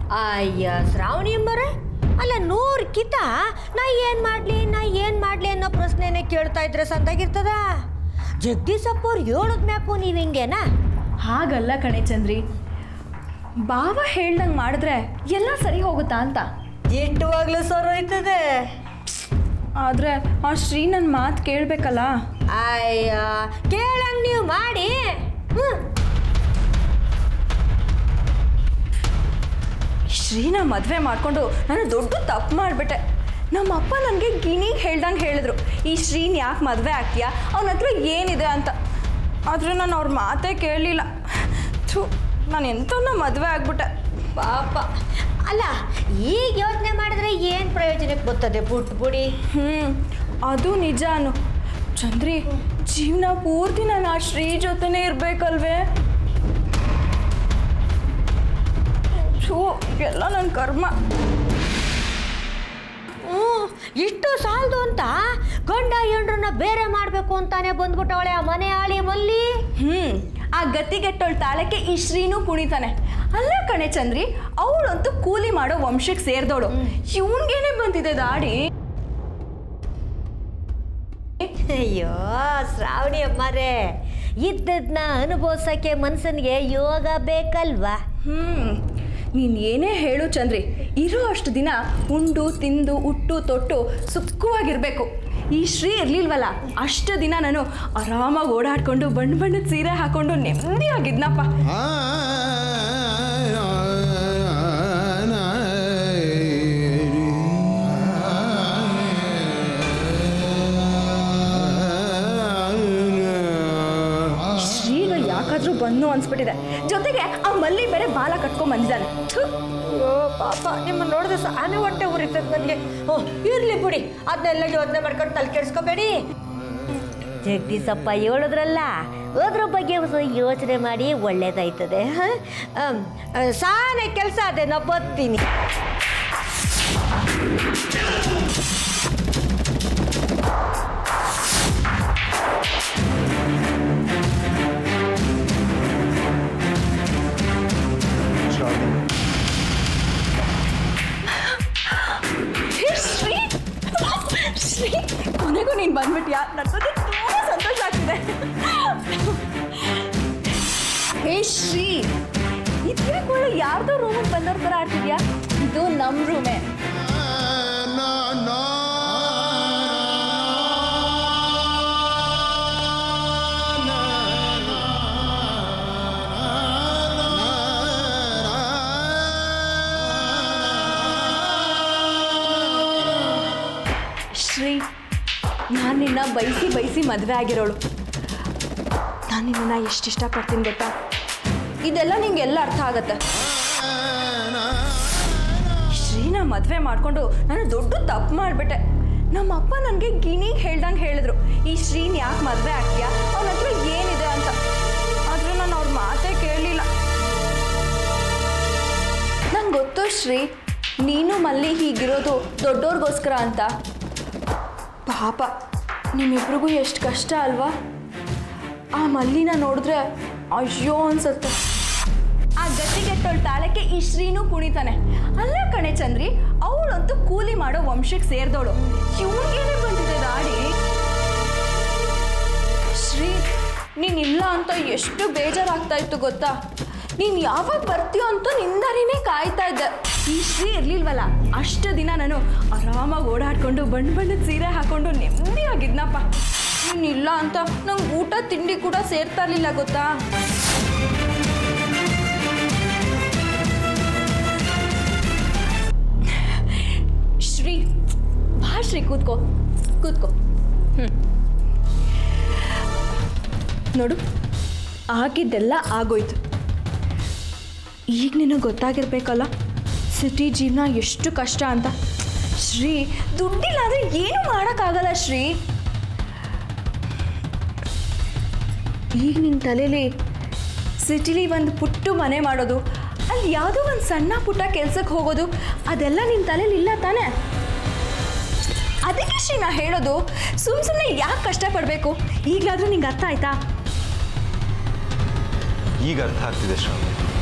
ಅಯ್ಯ ಶ್ರಾವಣಿ ಎಂಬರೆ ಅಲ್ಲ ನೂರ್ಕಿತ ನಾ ಏನು ಮಾಡಲಿ ನಾ ಏನು ಮಾಡಲಿ ಅನ್ನೋ ಪ್ರಶ್ನೆನೇ ಕೇಳ್ತಾ ಇದ್ರೆ ಸಂದಾಗಿರ್ತದ ಜಗದೀಶಪ್ಪ ಅವ್ರು ಹೇಳದ್ ಮ್ಯಾಕು ನೀವು ಹಿಂಗೇನಾ ಹಾಗಲ್ಲ ಕಣೆ ಚಂದ್ರಿ ಬಾವ ಹೇಳ್ದಂಗೆ ಮಾಡಿದ್ರೆ ಎಲ್ಲ ಸರಿ ಹೋಗುತ್ತಾ ಅಂತ ಇಟ್ಟುವಾಗ್ಲೂ ಸರ್ ಹೋಯ್ತದೆ ಆದರೆ ಆ ಶ್ರೀ ನನ್ನ ಮಾತು ಕೇಳಬೇಕಲ್ಲ ಅಯ್ಯ ಕೇಳಂಗ್ ನೀವು ಮಾಡಿ ಹ್ಞೂ ಶ್ರೀನ ಮದುವೆ ಮಾಡಿಕೊಂಡು ನಾನು ದೊಡ್ಡ ತಪ್ಪು ಮಾಡಿಬಿಟ್ಟೆ ನಮ್ಮ ಅಪ್ಪ ನನಗೆ ಗಿಣಿಗೆ ಹೇಳ್ದಂಗೆ ಹೇಳಿದ್ರು ಈ ಶ್ರೀನ್ ಯಾಕೆ ಮದುವೆ ಆಗ್ತೀಯಾ ಅವನ ಹತ್ರ ಏನಿದೆ ಅಂತ ಆದರೆ ನಾನು ಅವ್ರ ಮಾತೇ ಕೇಳಲಿಲ್ಲ ಥೂ ನಾನು ಎಂಥವ್ನ ಮದುವೆ ಆಗ್ಬಿಟ್ಟೆ ಪಾಪ ಅಲ್ಲ ಈಗ ಯೋಚನೆ ಮಾಡಿದ್ರೆ ಏನು ಪ್ರಯೋಜನಕ್ಕೆ ಬರ್ತದೆ ಪುಟ್ ಪುಡಿ ಹ್ಞೂ ಅದು ನಿಜಾನು ಚಂದ್ರಿ ಜೀವನ ಪೂರ್ತಿ ನಾನು ಆ ಶ್ರೀ ಜೊತೆನೇ ಇರಬೇಕಲ್ವೇ ಥೂ ಎಲ್ಲ ನನ್ನ ಕರ್ಮ ಹ್ಞೂ ಇಷ್ಟು ಸಾಲದು ಅಂತ ಗಂಡ ಹೆಂಡ್ರನ್ನ ಬೇರೆ ಮಾಡಬೇಕು ಅಂತಾನೆ ಬಂದ್ಬಿಟ್ಟವಳೆ ಆ ಮನೆ ಆಳಿ ಮಲ್ಲಿ ಹ್ಞೂ ಆ ಗತಿಗೆಟ್ಟೋಳ್ ತಾಳಕ್ಕೆ ಈ ಶ್ರೀನೂ ಕುಣಿತಾನೆ ಅಲ್ಲ ಕಣೆ ಚಂದ್ರಿ ಅವಳಂತೂ ಕೂಲಿ ಮಾಡೋ ವಂಶಕ್ಕೆ ಸೇರಿದವಳು ಇವನ್ಗೇನೆ ಬಂದಿದೆ ದಾಡಿ ಅಯ್ಯೋ ಶ್ರಾವಣಿ ಅಮ್ಮರೇ ಇದ್ದದನ್ನ ಅನುಭವಿಸೋಕ್ಕೆ ಮನ್ಸನಿಗೆ ಯೋಗ ಬೇಕಲ್ವಾ ಹ್ಞೂ ನೀನು ಏನೇ ಹೇಳು ಚಂದ್ರಿ ಇರೋ ಅಷ್ಟು ದಿನ ಉಂಡು ತಿಂದು ಉಟ್ಟು ತೊಟ್ಟು ಸುಖವಾಗಿರಬೇಕು ಈ ಶ್ರೀ ಇರಲಿಲ್ವಲ್ಲ ಅಷ್ಟು ದಿನ ನಾನು ಆರಾಮಾಗಿ ಓಡಾಡ್ಕೊಂಡು ಬಣ್ಣ ಬಣ್ಣದ ಸೀರೆ ಹಾಕೊಂಡು ನೆಮ್ಮದಿಯಾಗಿದ್ನಪ್ಪ ಶ್ರೀಗ ಯಾಕಾದ್ರೂ ಬಂದು ಅನ್ಸ್ಬಿಟ್ಟಿದೆ ಜೊತೆಗೆ ಆ ಮಲ್ಲಿ ಬೇರೆ ಬಾಲ ಕಟ್ಕೊಂಡ್ ಬಂದಿದ್ದಾನೆ ಥು. ಅಯ್ಯೋ ಪಾಪ ನಿಮ್ಮ ನೋಡಿದ್ರೆ ಆನೆ ಹೊಟ್ಟೆ ಉರಿತದೆ ನನಗೆ ಓ ಇರ್ಲಿ ಬಿಡಿ ಅದನ್ನೆಲ್ಲ ಯೋಚನೆ ಮಾಡ್ಕೊಂಡು ತಲೆ ಕೆಡಿಸ್ಕೋಬೇಡಿ ಜಗದೀಶಪ್ಪ ಹೇಳಿದ್ರಲ್ಲ ಅದ್ರ ಬಗ್ಗೆ ಒಂದು ಯೋಚನೆ ಮಾಡಿ ಒಳ್ಳೇದಾಯ್ತದೆ ಹ? ಅಮ್, ಆ, ಸಾನೆ ಕೆಲಸ ಅದೇ ನಾ ಬರ್ತೀನಿ ಹೇ ಶ್ರೀ ಶ್ರೀ ಕೊನೆಗೂ ನೀನು ಬಂದ್ಬಿಟ್ಯಾ ನನಗೆ ತುಂಬ ಸಂತೋಷ ಆಗ್ತಿದೆ ಹೇ ಶ್ರೀ ಇದ್ಯಾಕೆ ಒಳ್ಳೆ ಯಾರ್ದೋ ರೂಮಿಗೆ ಬಂದವ್ರ ಥರ ಆಡ್ತಿದ್ಯಾ ಇದು ನಮ್ಮ ರೂಮೇ ಶ್ರೀ ನಾನು ನಿನ್ನ ಬಯಸಿ ಬಯಸಿ ಮದುವೆ ಆಗಿರೋಳು ನಾನು ನಿನ್ನ ಎಷ್ಟು ಇಷ್ಟಪಡ್ತೀನಿ ಗೊತ್ತಾ ಇದೆಲ್ಲ ನಿಂಗೆಲ್ಲ ಅರ್ಥ ಆಗತ್ತೆ ಶ್ರೀನ ಮದುವೆ ಮಾಡಿಕೊಂಡು ನಾನು ದೊಡ್ಡ ತಪ್ಪು ಮಾಡಿಬಿಟ್ಟೆ ನಮ್ಮ ಅಪ್ಪ ನನಗೆ ಗಿಣಿಗೆ ಹೇಳ್ದಂಗೆ ಹೇಳಿದ್ರು ಈ ಶ್ರೀನ್ ಯಾಕೆ ಮದುವೆ ಆಗ್ತೀಯಾ ಅವನ ಹತ್ರ ಏನಿದೆ ಅಂತ ಆದರೆ ನಾನು ಅವ್ರ ಮಾತೇ ಕೇಳಲಿಲ್ಲ ನಂಗೆ ಗೊತ್ತು ಶ್ರೀ ನೀನು ಮಲ್ಲಿ ಹೀಗಿರೋದು ದೊಡ್ಡೋರ್ಗೋಸ್ಕರ ಅಂತ ಪಾಪ ನಿಮ್ಮಿಬ್ರಿಗೂ ಎಷ್ಟು ಕಷ್ಟ ಅಲ್ವಾ ಆ ಮಲ್ಲಿನ ನೋಡಿದ್ರೆ ಅಯ್ಯೋ ಅನ್ಸುತ್ತೆ ಆ ಗಟ್ಟಿಗೆಟ್ಟೋಳ್ ತಾಳಕ್ಕೆ ಈ ಶ್ರೀನೂ ಕುಣಿತಾನೆ ಅಲ್ಲ ಕಣೆ ಚಂದ್ರಿ ಅವಳಂತೂ ಕೂಲಿ ಮಾಡೋ ವಂಶಕ್ಕೆ ಸೇರಿದವಳು ಇವನಿಗೇನೆ ಬಂದಿದೆ ದಾಡಿ ಶ್ರೀ ನೀನಿಲ್ಲ ಅಂತ ಎಷ್ಟು ಬೇಜಾರಾಗ್ತಾ ಇತ್ತು ಗೊತ್ತಾ ನೀನು ಯಾವಾಗ ಬರ್ತೀಯೋ ಅಂತ ನಿಂದಾರಿನೇ ಕಾಯ್ತಾ ಇದ್ದೆ ಈ ಶ್ರೀ ಇರ್ಲಿಲ್ವಲ್ಲ ಅಷ್ಟು ದಿನ ನಾನು ಆರಾಮಾಗಿ ಓಡಾಡ್ಕೊಂಡು ಬಣ್ಣ ಬಣ್ಣದ ಸೀರೆ ಹಾಕೊಂಡು ನೆಮ್ಮದಿಯಾಗಿದ್ನಪ್ಪ ನೀನಿಲ್ಲ ಅಂತ ನಂಗೆ ಊಟ ತಿಂಡಿ ಕೂಡ ಸೇರ್ತಾ ಇರಲಿಲ್ಲ ಗೊತ್ತಾ ಶ್ರೀ ಬಾ ಶ್ರೀ ಕೂತ್ಕೋ ಕೂತ್ಕೋ ಹ್ಞೂ ನೋಡು ಆಗಿದ್ದೆಲ್ಲ ಆಗೋಯ್ತು ಈಗ ನಿನಗೆ ಗೊತ್ತಾಗಿರ್ಬೇಕಲ್ಲ ಸಿಟಿ ಜೀವನ ಎಷ್ಟು ಕಷ್ಟ ಅಂತ ಶ್ರೀ ದುಡ್ಡಿಲ್ಲ ಅಂದರೆ ಏನೂ ಮಾಡೋಕ್ಕಾಗಲ್ಲ ಶ್ರೀ ಈಗ ನಿನ್ನ ತಲೆಯಲ್ಲಿ ಸಿಟಿಲಿ ಒಂದು ಪುಟ್ಟು ಮನೆ ಮಾಡೋದು ಅಲ್ಲಿ ಯಾವುದೋ ಒಂದು ಸಣ್ಣ ಪುಟ್ಟ ಕೆಲ್ಸಕ್ಕೆ ಹೋಗೋದು ಅದೆಲ್ಲ ನಿನ್ನ ತಲೆಯಲ್ಲಿ ಇಲ್ಲ ತಾನೇ ಅದಕ್ಕೆ ಶ್ರೀ ನಾ ಹೇಳೋದು ಸುಮ್ ಸುಮ್ಮನೆ ಯಾಕೆ ಕಷ್ಟಪಡಬೇಕು ಈಗಲಾದರೂ ನಿಂಗೆ ಅರ್ಥ ಆಯ್ತಾ ಈಗ ಅರ್ಥ ಆಗ್ತಿದೆ ಶ್ರಾವಣಿ